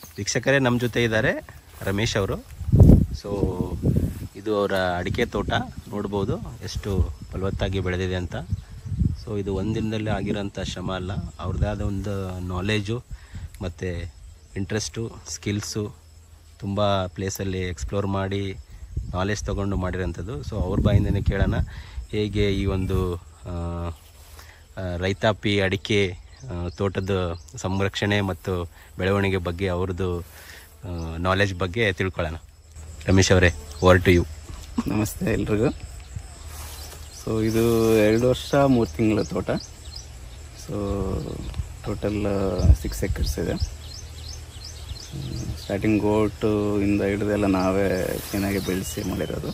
ವೀಕ್ಷಕರೇ ನಮ್ಮ ಜೊತೆ ಇದ್ದಾರೆ ರಮೇಶ್ ಅವರು ಸೊ ಇದು ಅವರ ಅಡಿಕೆ ತೋಟ ನೋಡ್ಬೋದು ಎಷ್ಟು ಫಲವತ್ತಾಗಿ ಬೆಳೆದಿದೆ ಅಂತ ಸೊ ಇದು ಒಂದಿನದಲ್ಲಿ ಆಗಿರೋಂಥ ಶ್ರಮ ಅಲ್ಲ ಅವ್ರದ್ದೇ ಆದ ಒಂದು ನಾಲೆಜು ಮತ್ತು ಇಂಟ್ರೆಸ್ಟು ಸ್ಕಿಲ್ಸು ತುಂಬ ಪ್ಲೇಸಲ್ಲಿ ಎಕ್ಸ್ಪ್ಲೋರ್ ಮಾಡಿ ನಾಲೆಜ್ ತೊಗೊಂಡು ಮಾಡಿರೋಂಥದ್ದು ಸೊ ಅವ್ರ ಬಾಯಿಂದನೇ ಕೇಳೋಣ ಹೇಗೆ ಈ ಒಂದು ಆ, ಆ, ರೈತಾಪಿ ಅಡಿಕೆ ಆ, ತೋಟದ ಸಂರಕ್ಷಣೆ ಮತ್ತು ಬೆಳವಣಿಗೆ ಬಗ್ಗೆ ಅವ್ರದ್ದು ನಾಲೆಜ್ ಬಗ್ಗೆ ತಿಳ್ಕೊಳ್ಳೋಣ ರಮೇಶ್ ಅವರೇ ಓವರ್ ಟು ಯು ನಮಸ್ತೆ ಎಲ್ರಿಗೂ ಸೊ ಇದು ಎರಡು ವರ್ಷ ಮೂರು ತಿಂಗಳ ತೋಟ ಸೊ ಟೋಟಲ್ ಸಿಕ್ಸ್ ಎಕರ್ಸ್ ಇದೆ ಸ್ಟಾರ್ಟಿಂಗ್ ಗೋಟು ಇಂದ ಹಿಡಿದೆಲ್ಲ ನಾವೇ ಚೆನ್ನಾಗಿ ಬೆಳೆಸಿ ಮಾಡಿರೋದು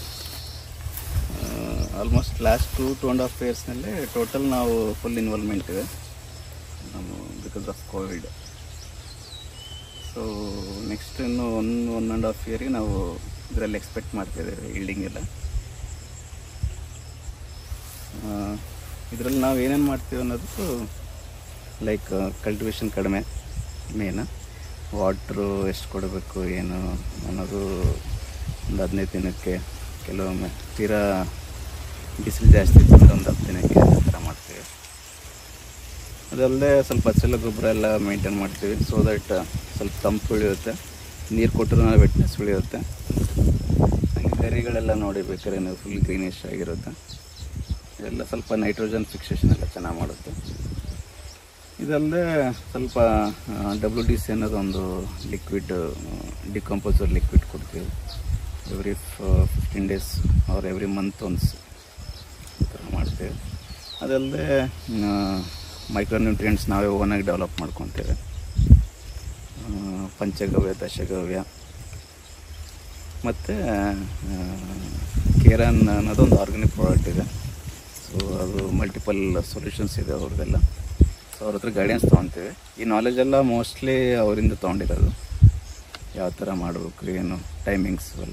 almost last two two and half ಇಯರ್ಸ್ನಲ್ಲಿ ಟೋಟಲ್ ನಾವು ಫುಲ್ ಇನ್ವಾಲ್ವ್ಮೆಂಟ್ ಇದೆ ನಮ್ಮ because of Covid so next ಇನ್ನು ಒನ್ ಒನ್ ಆ್ಯಂಡ್ ಹಾಫ್ ಇಯರಿಗೆ ನಾವು ಇದರಲ್ಲಿ ಎಕ್ಸ್ಪೆಕ್ಟ್ ಮಾಡ್ತಿದ್ದೇವೆ ಇಲ್ಡಿಂಗ್ ಎಲ್ಲ ಇದರಲ್ಲಿ ನಾವು ಏನೇನು ಮಾಡ್ತೀವಿ ಅನ್ನೋದು ಲೈಕ್ ಕಲ್ಟಿವೇಶನ್ ಕಡಿಮೆ ಮೇನ್ ವಾಟ್ರು ಎಷ್ಟು ಕೊಡಬೇಕು ಏನು ಅನ್ನೋದು ಒಂದು ಹದಿನೈದು ದಿನಕ್ಕೆ ಕೆಲವೊಮ್ಮೆ ತೀರಾ ಬಿಸಿಲು ಜಾಸ್ತಿ ಇದ್ದರೆ ಒಂದು ಹತ್ತು ದಿನಕ್ಕೆ ಆ ಥರ ಮಾಡ್ತೀವಿ ಅದಲ್ಲದೆ ಸ್ವಲ್ಪ ಹಚ್ಚಲ ಗೊಬ್ಬರ ಎಲ್ಲ ಮೇಂಟೈನ್ ಮಾಡ್ತೀವಿ ಸೊ ದಟ್ ಸ್ವಲ್ಪ ತಂಪು ಉಳಿಯುತ್ತೆ ನೀರು ಕೊಟ್ಟರು ವೆಟ್ನೆಸ್ ಉಳಿಯುತ್ತೆ ಹಾಗೆ ಗರಿಗಳೆಲ್ಲ ನೋಡಿ ಬೇಕಾದ್ರೆ ನೀವು ಫುಲ್ ಗ್ರೀನಿಶ್ ಆಗಿರುತ್ತೆ ಇದೆಲ್ಲ ಸ್ವಲ್ಪ ನೈಟ್ರೋಜನ್ ಫಿಕ್ಸೇಷನ್ ಎಲ್ಲ ಚೆನ್ನಾಗಿ ಮಾಡುತ್ತೆ ಇದಲ್ಲದೆ ಸ್ವಲ್ಪ ಡಬ್ಲ್ಯೂ ಡಿ ಸಿ ಅನ್ನೋದು ಒಂದು ಲಿಕ್ವಿಡ್ ಡಿಕಂಪೋಸರ್ ಲಿಕ್ವಿಡ್ ಕೊಡ್ತೀವಿ every fifteen days or every month once ಈ ಥರ ಮಾಡ್ತೇವೆ ಅದಲ್ಲದೆ ಮೈಕ್ರೋನ್ಯೂಟ್ರಿಯೆಂಟ್ಸ್ ನಾವೇ ಓನಾಗಿ ಡೆವಲಪ್ ಮಾಡ್ಕೊತೇವೆ ಆ, ಪಂಚಗವ್ಯ ದಶಗವ್ಯ ಮತ್ತು ಕೇರನ್ ಅನ್ನೋದೊಂದು ಆರ್ಗ್ಯಾನಿಕ್ ಪ್ರಾಡಕ್ಟ್ ಇದೆ ಸೊ ಅದು ಮಲ್ಟಿಪಲ್ ಸೊಲ್ಯೂಷನ್ಸ್ ಇದೆ ಅವ್ರದ್ದೆಲ್ಲ ಸೊ ಅವ್ರ ಹತ್ರ ಗೈಡೆನ್ಸ್ ತೊಗೊತೀವಿ ಈ ನಾಲೆಜ್ ಎಲ್ಲ ಮೋಸ್ಟ್ಲಿ ಅವರಿಂದ ತೊಗೊಂಡಿರೋದು ಯಾವ ಥರ ಮಾಡಬೇಕು ಏನು ಟೈಮಿಂಗ್ಸ್ ಎಲ್ಲ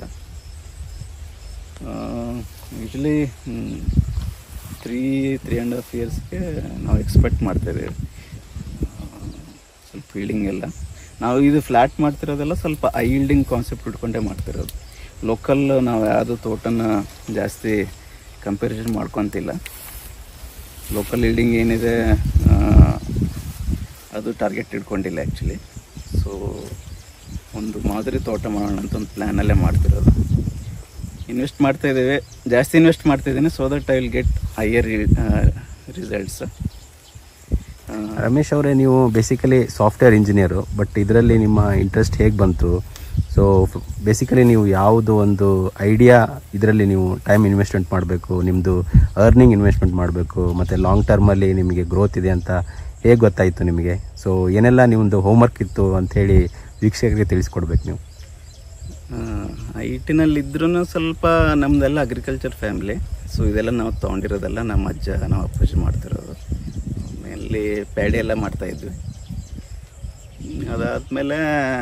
usually three three and half ಇಯರ್ಸ್ಗೆ ನಾವು ಎಕ್ಸ್ಪೆಕ್ಟ್ ಮಾಡ್ತಾಯಿದ್ದೀವಿ ಸ್ವಲ್ಪ ಈಲ್ಡಿಂಗ್ ಎಲ್ಲ ನಾವು ಇದು ಫ್ಲ್ಯಾಟ್ ಮಾಡ್ತಿರೋದೆಲ್ಲ ಸ್ವಲ್ಪ ಐ ಈಲ್ಡಿಂಗ್ ಕಾನ್ಸೆಪ್ಟ್ ಇಟ್ಕೊಂಡೇ ಮಾಡ್ತಿರೋದು ಲೋಕಲ್ ನಾವು ಯಾವುದು ತೋಟನ ಜಾಸ್ತಿ ಕಂಪ್ಯಾರಿಸನ್ ಮಾಡ್ಕೊತಿಲ್ಲ ಲೋಕಲ್ ಈಲ್ಡಿಂಗ್ ಏನಿದೆ ಆ, ಅದು ಟಾರ್ಗೆಟ್ ಇಟ್ಕೊಂಡಿಲ್ಲ ಆ್ಯಕ್ಚುಲಿ ಸೊ ಒಂದು ಮಾದರಿ ತೋಟ ಮಾಡೋಣ ಅಂತ ಒಂದು ಪ್ಲ್ಯಾನಲ್ಲೇ ಮಾಡ್ತಿರೋದು ಇನ್ವೆಸ್ಟ್ ಮಾಡ್ತಾ ಇದ್ದೇವೆ ಜಾಸ್ತಿ ಇನ್ವೆಸ್ಟ್ ಮಾಡ್ತಾ ಇದ್ದೀನಿ so that I will get higher results Ramesh ಅವರೇ ನೀವು ಬೇಸಿಕಲಿ ಸಾಫ್ಟ್ವೇರ್ ಇಂಜಿನಿಯರು ಬಟ್ ಇದರಲ್ಲಿ ನಿಮ್ಮ ಇಂಟ್ರೆಸ್ಟ್ ಹೇಗೆ ಬಂತು ಸೊ ಬೇಸಿಕಲಿ ನೀವು ಯಾವುದು ಒಂದು ಐಡಿಯಾ ಇದರಲ್ಲಿ ನೀವು ಟೈಮ್ ಇನ್ವೆಸ್ಟ್ಮೆಂಟ್ ಮಾಡಬೇಕು ನಿಮ್ಮದು ಅರ್ನಿಂಗ್ ಇನ್ವೆಸ್ಟ್ಮೆಂಟ್ ಮಾಡಬೇಕು ಮತ್ತು ಲಾಂಗ್ ಟರ್ಮಲ್ಲಿ ನಿಮಗೆ ಗ್ರೋತ್ ಇದೆ ಅಂತ ಹೇಗೆ ಗೊತ್ತಾಯಿತು ನಿಮಗೆ ಸೊ ಏನೆಲ್ಲ ನಿಮ್ಮದು ಹೋಮ್ವರ್ಕ್ ಇತ್ತು ಅಂಥೇಳಿ ವೀಕ್ಷಕರಿಗೆ ತಿಳಿಸ್ಕೊಡ್ಬೇಕು ನೀವು ಐ ಟಿನಲ್ಲಿ ಇದ್ರೂ ಸ್ವಲ್ಪ ನಮ್ಮದೆಲ್ಲ ಅಗ್ರಿಕಲ್ಚರ್ ಫ್ಯಾಮಿಲಿ ಸೊ ಇದೆಲ್ಲ ನಾವು ತೊಗೊಂಡಿರೋದೆಲ್ಲ ನಮ್ಮ ಅಜ್ಜ ನಮ್ಮ ಅಪ್ಪಾಜಿ ಮಾಡ್ತಿರೋದು ಮೇನ್ಲಿ ಪ್ಯಾಡಿ ಎಲ್ಲ ಮಾಡ್ತಾಯಿದ್ವಿ ಅದಾದಮೇಲೆ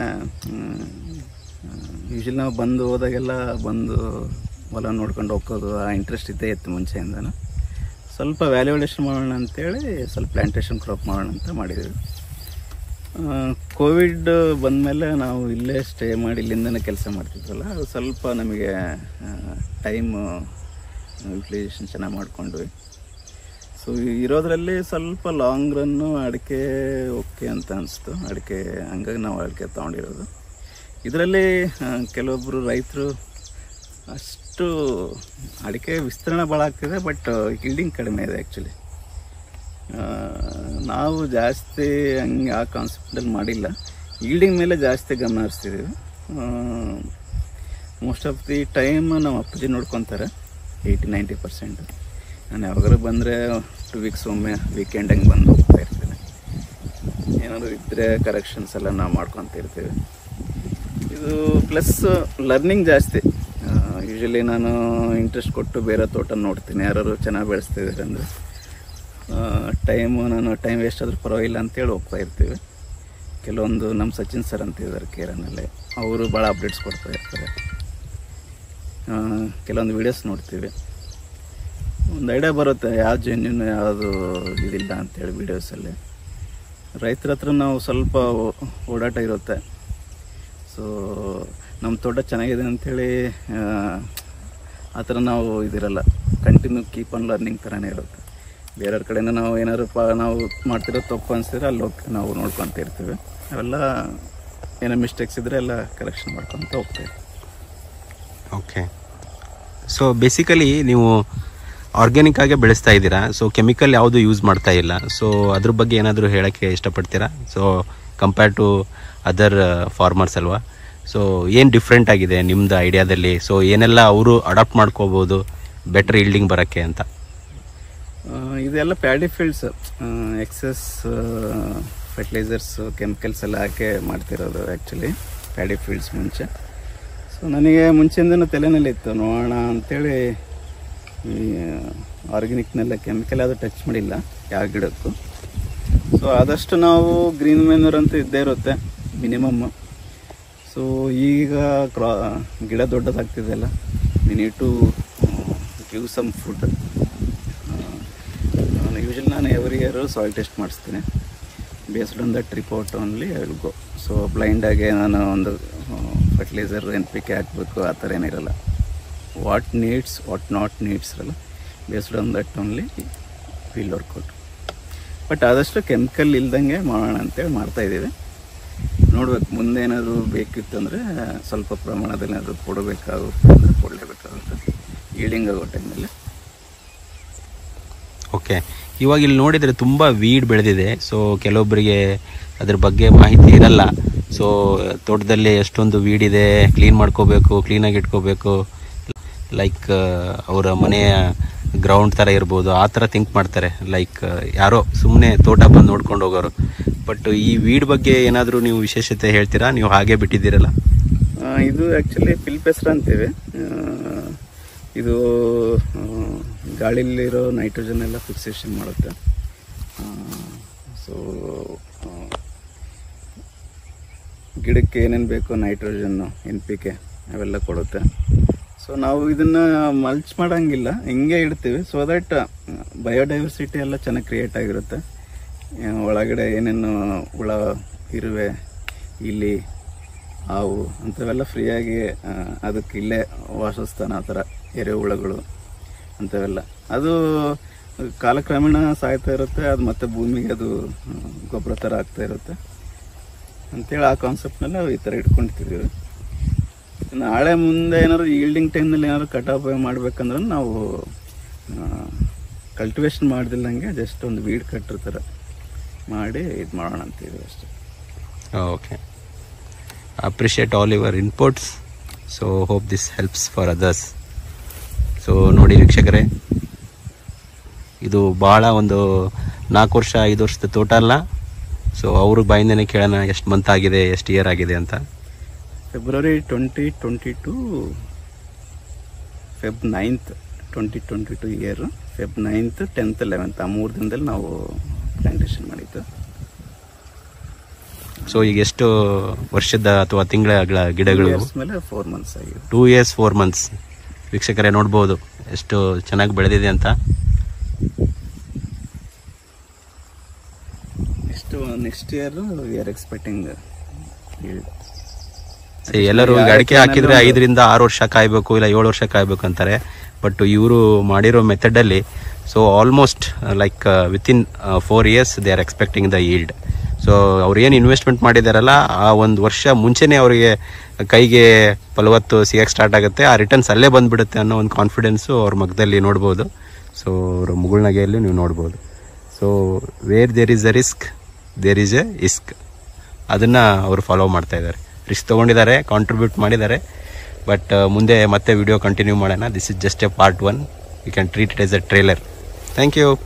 ಯೂಶಲಿ ನಾವು ಬಂದು ಹೋದಾಗೆಲ್ಲ ಬಂದು ಹೊಲ ನೋಡ್ಕೊಂಡು ಹೋಗೋದು ಆ ಇಂಟ್ರೆಸ್ಟ್ ಇದ್ದೇ ಇತ್ತು ಮುಂಚೆಯಿಂದನೂ ಸ್ವಲ್ಪ ವ್ಯಾಲ್ಯೂಡೇಷನ್ ಮಾಡೋಣ ಅಂತೇಳಿ ಸ್ವಲ್ಪ ಪ್ಲ್ಯಾಂಟೇಷನ್ ಕ್ರಾಪ್ ಮಾಡೋಣ ಅಂತ ಮಾಡಿದ್ವಿ ಕೋವಿಡ್ ಬಂದಮೇಲೆ ನಾವು ಇಲ್ಲೇ ಸ್ಟೇ ಮಾಡಿ ಇಲ್ಲಿಂದನೇ ಕೆಲಸ ಮಾಡ್ತಿದ್ವಲ್ಲ ಅದು ಸ್ವಲ್ಪ ನಮಗೆ ಟೈಮ್ ಯುಟಿಲೈಸೇಷನ್ ಚೆನ್ನಾಗಿ ಮಾಡ್ಕೊಂಡ್ವಿ ಸೊ ಇರೋದ್ರಲ್ಲಿ ಸ್ವಲ್ಪ ಲಾಂಗ್ ರನ್ನು ಅಡಿಕೆ ಓಕೆ ಅಂತ ಅನಿಸ್ತು ಅಡಿಕೆ ಹಂಗಾಗಿ ನಾವು ಅಡಿಕೆ ತೊಗೊಂಡಿರೋದು ಇದರಲ್ಲಿ ಕೆಲವೊಬ್ಬರು ರೈತರು ಅಷ್ಟು ಅಡಿಕೆ ವಿಸ್ತರಣೆ ಭಾಳ ಆಗ್ತಿದೆ ಬಟ್ ಹಿಲ್ಡಿಂಗ್ ಕಡಿಮೆ ಇದೆ ಆ್ಯಕ್ಚುಲಿ ನಾವು ಜಾಸ್ತಿ ಹಂಗೆ ಆ ಕಾನ್ಸೆಪ್ಟಲ್ಲಿ ಮಾಡಿಲ್ಲ ಈಲ್ಡಿಂಗ್ ಮೇಲೆ ಜಾಸ್ತಿ ಗಮನ ಹರಿಸ್ತಿದ್ದೀವಿ ಮೋಸ್ಟ್ ಆಫ್ ದಿ ಟೈಮ್ ನಮ್ಮ ಅಪ್ಪಾಜಿ ನೋಡ್ಕೊತಾರೆ ಏಯ್ಟಿ ನೈಂಟಿ ಪರ್ಸೆಂಟ್ ನಾನು ಯಾವಾಗಾರು ಬಂದರೆ ಟು ವೀಕ್ಸ್ ಒಮ್ಮೆ ವೀಕೆಂಡ್ ಹಂಗೆ ಬಂದು ಹೋಗ್ತಾ ಇರ್ತೀನಿ ಏನಾದರೂ ಇದ್ದರೆ ಕರೆಕ್ಷನ್ಸ್ ಎಲ್ಲ ನಾವು ಮಾಡ್ಕೊತ ಇರ್ತೀವಿ ಇದು ಪ್ಲಸ್ ಲರ್ನಿಂಗ್ ಜಾಸ್ತಿ ಯೂಶಲಿ ನಾನು ಇಂಟ್ರೆಸ್ಟ್ ಕೊಟ್ಟು ಬೇರೆ ತೋಟ ನೋಡ್ತೀನಿ ಯಾರು ಚೆನ್ನಾಗಿ ಬೆಳೆಸ್ತಿದ್ದಾರೆ ಅಂದರೆ ಟೈಮು ನಾನು ಟೈಮ್ ವೇಸ್ಟ್ ಆದರೂ ಪರವಾಗಿಲ್ಲ ಅಂತೇಳಿ ಹೋಗ್ತಾ ಇರ್ತೀವಿ ಕೆಲವೊಂದು ನಮ್ಮ ಸಚಿನ್ ಸರ್ ಅಂತ ಇದ್ದಾರೆ ಕೇರನಲ್ಲಿ ಅವರು ಭಾಳ ಅಪ್ಡೇಟ್ಸ್ ಕೊಡ್ತಾ ಇರ್ತಾರೆ ಆ, ಕೆಲವೊಂದು ವೀಡಿಯೋಸ್ ನೋಡ್ತೀವಿ ಒಂದು ಐಡಿಯಾ ಬರುತ್ತೆ ಯಾವ್ದು ಜೆನ್ಯೂನ್ ಯಾವುದು ಇದಿಲ್ಲ ಅಂತೇಳಿ ವೀಡಿಯೋಸಲ್ಲಿ ರೈತರ ಹತ್ರ ನಾವು ಸ್ವಲ್ಪ ಓ- ಓಡಾಟ ಇರುತ್ತೆ ಸೊ ನಮ್ಮ ತೋಟ ಚೆನ್ನಾಗಿದೆ ಅಂಥೇಳಿ ಆ ಥರ ನಾವು ಇದಿರಲ್ಲ ಕಂಟಿನ್ಯೂ ಕೀಪ್ ಆನ್ ಲರ್ನಿಂಗ್ ಥರನೇ ಇರುತ್ತೆ ಬೇರೆಯವ್ರ ಕಡೆಯಿಂದ ನಾವು ಏನಾದ್ರು ಪ ನಾವು ಮಾಡ್ತಿರೋ ತಪ್ಪು ಅನಿಸಿದ್ರೆ ಅಲ್ಲಿ ಹೋಗಿ ನಾವು ನೋಡ್ಕೊತ ಇರ್ತೀವಿ ಅವೆಲ್ಲ ಏನೋ ಮಿಸ್ಟೇಕ್ಸ್ ಇದ್ದರೆ ಎಲ್ಲ ಕರೆಕ್ಷನ್ ಮಾಡ್ಕೊತ ಹೋಗ್ತೀವಿ ಓಕೆ ಸೊ ಬೇಸಿಕಲಿ ನೀವು ಆರ್ಗ್ಯಾನಿಕ್ ಆಗೇ ಬೆಳೆಸ್ತಾ ಇದ್ದೀರಾ ಸೊ ಕೆಮಿಕಲ್ ಯಾವುದು ಯೂಸ್ ಮಾಡ್ತಾ ಇಲ್ಲ ಸೊ ಅದ್ರ ಬಗ್ಗೆ ಏನಾದರೂ ಹೇಳೋಕ್ಕೆ ಇಷ್ಟಪಡ್ತೀರಾ so compare to other farmers ಅಲ್ವಾ ಸೊ ಏನು ಡಿಫ್ರೆಂಟ್ ಆಗಿದೆ ನಿಮ್ಮದು ಐಡಿಯಾದಲ್ಲಿ ಸೊ ಏನೆಲ್ಲ ಅವರು ಅಡಾಪ್ಟ್ ಮಾಡ್ಕೋಬೋದು ಬೆಟರ್ ಈಲ್ಡಿಂಗ್ ಬರೋಕ್ಕೆ ಅಂತ ಆ, ಇದೆಲ್ಲ paddy fields excess fertilisers chemicals ಎಲ್ಲ ಹಾಕಿ ಮಾಡ್ತಿರೋದು ಆ್ಯಕ್ಚುಲಿ ಪ್ಯಾಡಿ ಫೀಲ್ಡ್ಸ್ ಮುಂಚೆ ಸೊ ನನಗೆ ಮುಂಚೆಯಿಂದನೂ ತಲೆನಲ್ಲಿ ಇತ್ತು ನೋಡೋಣ ಅಂಥೇಳಿ ಈ ಆರ್ಗ್ಯಾನಿಕ್ನೆಲ್ಲ ಕೆಮಿಕಲ್ ಅದು ಟಚ್ ಮಾಡಿಲ್ಲ ಯಾವ ಗಿಡಕ್ಕೂ ಸೊ ಆದಷ್ಟು ನಾವು ಗ್ರೀನ್ ಮೆನ್ಯೂರ್ ಅಂತ ಇದ್ದೇ ಇರುತ್ತೆ ಮಿನಿಮಮ್ ಸೊ ಈಗ ಕ್ರಾ ಗಿಡ ದೊಡ್ಡದಾಗ್ತಿದೆಯಲ್ಲ we need to give some food ನಾನು ಯೂಶಲಿ ನಾನು ಎವ್ರಿ ಇಯರು ಸಾಯಿಲ್ ಟೆಸ್ಟ್ ಮಾಡಿಸ್ತೀನಿ based on that report only I will go so ಬ್ಲೈಂಡಾಗಿ ನಾನು ಒಂದು ಫರ್ಟಿಲೈಸರ್ ಎನ್ ಪಿ ಕೆ ಹಾಕಬೇಕು ಆ ಥರ ಏನಿರಲ್ಲ what needs what not needs ಇರಲ್ಲ based on that only field work out but ಆದಷ್ಟು ಕೆಮಿಕಲ್ ಇಲ್ದಂಗೆ ಮಾಡೋಣ ಅಂತೇಳಿ ಮಾಡ್ತಾಯಿದ್ದೀವಿ ನೋಡ್ಬೇಕು ಮುಂದೆ ಏನಾದರೂ ಬೇಕಿತ್ತು ಅಂದರೆ ಸ್ವಲ್ಪ ಪ್ರಮಾಣದಲ್ಲಿ ಏನಾದರೂ ಕೊಡಬೇಕಾಗುತ್ತೆ ಅಂದರೆ ಕೊಡಲೇಬೇಕಾಗುತ್ತೆ ಈಲ್ಡಿಂಗ್ ಆಗೋ ಟೈಮಲ್ಲಿ ಓಕೆ ಇವಾಗ ಇಲ್ಲಿ ನೋಡಿದರೆ ತುಂಬ ವೀಡ್ ಬೆಳೆದಿದೆ ಸೊ ಕೆಲವೊಬ್ಬರಿಗೆ ಅದ್ರ ಬಗ್ಗೆ ಮಾಹಿತಿ ಇರಲ್ಲ ಸೊ ತೋಟದಲ್ಲಿ ಎಷ್ಟೊಂದು ವೀಡ್ ಇದೆ ಕ್ಲೀನ್ ಮಾಡ್ಕೋಬೇಕು ಕ್ಲೀನಾಗಿ ಇಟ್ಕೋಬೇಕು ಲೈಕ್ ಅವರ ಮನೆಯ ಗ್ರೌಂಡ್ ಥರ ಇರ್ಬೋದು ಆ ಥರ ಥಿಂಕ್ ಮಾಡ್ತಾರೆ ಲೈಕ್ ಯಾರೋ ಸುಮ್ಮನೆ ತೋಟ ಬಂದು ನೋಡ್ಕೊಂಡು ಹೋಗೋರು ಬಟ್ ಈ ವೀಡ್ ಬಗ್ಗೆ ಏನಾದರೂ ನೀವು ವಿಶೇಷತೆ ಹೇಳ್ತೀರಾ ನೀವು ಹಾಗೆ ಬಿಟ್ಟಿದ್ದೀರಲ್ಲ ಆ, ಇದು ಆ್ಯಕ್ಚುಲಿ ಪಿಲ್ಪೆಸ್ರ ಅಂತೀವಿ ಆ, ಇದು ಆ, ಗಾಳಿಲಿರೋ ನೈಟ್ರೋಜನ್ ಎಲ್ಲ ಫಿಕ್ಸೇಷನ್ ಮಾಡುತ್ತೆ ಸೊ ಗಿಡಕ್ಕೆ ಏನೇನು ಬೇಕು ನೈಟ್ರೋಜನ್ನು ಎನ್ ಪಿ ಕೆ ಅವೆಲ್ಲ ಕೊಡುತ್ತೆ ಸೊ ನಾವು ಇದನ್ನು ಮಲ್ಚ್ ಮಾಡೋಂಗಿಲ್ಲ ಹಿಂಗೆ ಇಡ್ತೀವಿ ಸೊ ದಟ್ ಬಯೋಡೈವರ್ಸಿಟಿ ಎಲ್ಲ ಚೆನ್ನಾಗಿ ಕ್ರಿಯೇಟ್ ಆಗಿರುತ್ತೆ ಆ, ಒಳಗಡೆ ಏನೇನು ಹುಳ ಇರುವೆ ಇಲಿ ಹಾವು ಅಂಥವೆಲ್ಲ ಫ್ರೀಯಾಗಿ ಆ, ಅದಕ್ಕೆ ಇಲ್ಲೇ ವಾಸಸ್ಥಾನ ಆ ಥರ ಎರೆಹುಳಗಳು ಅಂಥವೆಲ್ಲ ಅದು ಕಾಲಕ್ರಮೇಣ ಸಾಯ್ತಾ ಇರುತ್ತೆ ಅದು ಮತ್ತೆ ಭೂಮಿಗೆ ಅದು ಆ, ಗೊಬ್ಬರ ಥರ ಆಗ್ತಾ ಇರುತ್ತೆ ಅಂತೇಳಿ ಆ ಕಾನ್ಸೆಪ್ಟ್ನಲ್ಲಿ ನಾವು ಈ ಥರ ಇಟ್ಕೊಂತಿದ್ದೀವಿ ನಾಳೆ ಮುಂದೆ ಏನಾದ್ರು ಈಲ್ಡಿಂಗ್ ಟೈಮ್ನಲ್ಲಿ ಏನಾದ್ರು ಕಟಾವ್ ಮಾಡ್ಬೇಕಂದ್ರೆ ನಾವು ಕಲ್ಟಿವೇಶನ್ ಮಾಡ್ದಿಲ್ಲಂಗೆ ಜಸ್ಟ್ ಒಂದು ವೀಡ್ ಕಟ್ಟಿರ್ತಾರೆ ಮಾಡಿ ಇದು ಮಾಡೋಣ ಅಂತೀವಿ ಅಷ್ಟೇ okay appreciate all your inputs so hope this helps for others so ನೋಡಿ ವೀಕ್ಷಕರೇ ಇದು ಭಾಳ ಒಂದು ನಾಲ್ಕು ವರ್ಷ ಐದು ವರ್ಷದ ತೋಟ ಅಲ್ಲ ಸೊ ಅವ್ರ ಬಾಯಿಂದನೇ ಕೇಳೋಣ ಎಷ್ಟು ಮಂತ್ ಆಗಿದೆ ಎಷ್ಟು ಇಯರ್ ಆಗಿದೆ ಅಂತ February twenty twenty two Feb ninth twenty twenty two year Feb ninth tenth eleventh ಆ ಮೂರು ದಿನದಲ್ಲಿ ನಾವು ಪ್ಲಾಂಟೇಶನ್ ಮಾಡಿದ್ದು ಸೊ ಈಗ ಎಷ್ಟು ವರ್ಷದ ಅಥವಾ ತಿಂಗಳ ಗಿಡಗಳು Years ಮೇಲೆ ಫೋರ್ ಮಂತ್ಸ್ ಆಗಿದೆ ಟೂ ಇಯರ್ಸ್ ಫೋರ್ ಮಂತ್ಸ್ ವೀಕ್ಷಕರೇ ನೋಡ್ಬೋದು ಎಷ್ಟು ಚೆನ್ನಾಗಿ ಬೆಳೆದಿದೆ ಅಂತ next next year we are expecting See, ಎಲ್ಲರೂ ಈಗ ಅಡಿಕೆ ಹಾಕಿದ್ರೆ ಐದರಿಂದ ಆರು ವರ್ಷ ಕಾಯ್ಬೇಕು ಇಲ್ಲ ಏಳು ವರ್ಷ ಕಾಯ್ಬೇಕು ಅಂತಾರೆ ಬಟ್ ಇವರು ಮಾಡಿರೋ ಮೆಥಡಲ್ಲಿ so almost like within four years they are expecting the yield so ಅವ್ರು ಏನು ಇನ್ವೆಸ್ಟ್ಮೆಂಟ್ ಮಾಡಿದಾರಲ್ಲ ಆ ಒಂದು ವರ್ಷ ಮುಂಚೆನೇ ಅವರಿಗೆ ಕೈಗೆ ಫಲವತ್ತು ಸಿಗಕ್ಕೆ ಸ್ಟಾರ್ಟ್ ಆಗುತ್ತೆ ಆ ರಿಟರ್ನ್ಸ್ ಅಲ್ಲೇ ಬಂದ್ಬಿಡುತ್ತೆ ಅನ್ನೋ ಒಂದು ಕಾನ್ಫಿಡೆನ್ಸು ಅವ್ರ ಮಗದಲ್ಲಿ ನೋಡ್ಬೋದು ಸೊ ಅವ್ರ ಮುಗುಳ್ನಗೆಯಲ್ಲಿ ನೀವು ನೋಡ್ಬೋದು so where there is a risk there is a risk ಅದನ್ನು ಅವರು ಫಾಲೋ ಮಾಡ್ತಾ ಇದ್ದಾರೆ ರಿಸ್ಕ್ ತೊಗೊಂಡಿದ್ದಾರೆ ಕಾಂಟ್ರಿಬ್ಯೂಟ್ ಮಾಡಿದ್ದಾರೆ ಬಟ್ ಮುಂದೆ ಮತ್ತೆ ವಿಡಿಯೋ ಕಂಟಿನ್ಯೂ ಮಾಡೋಣ this is just a part one you can treat it as a trailer thank you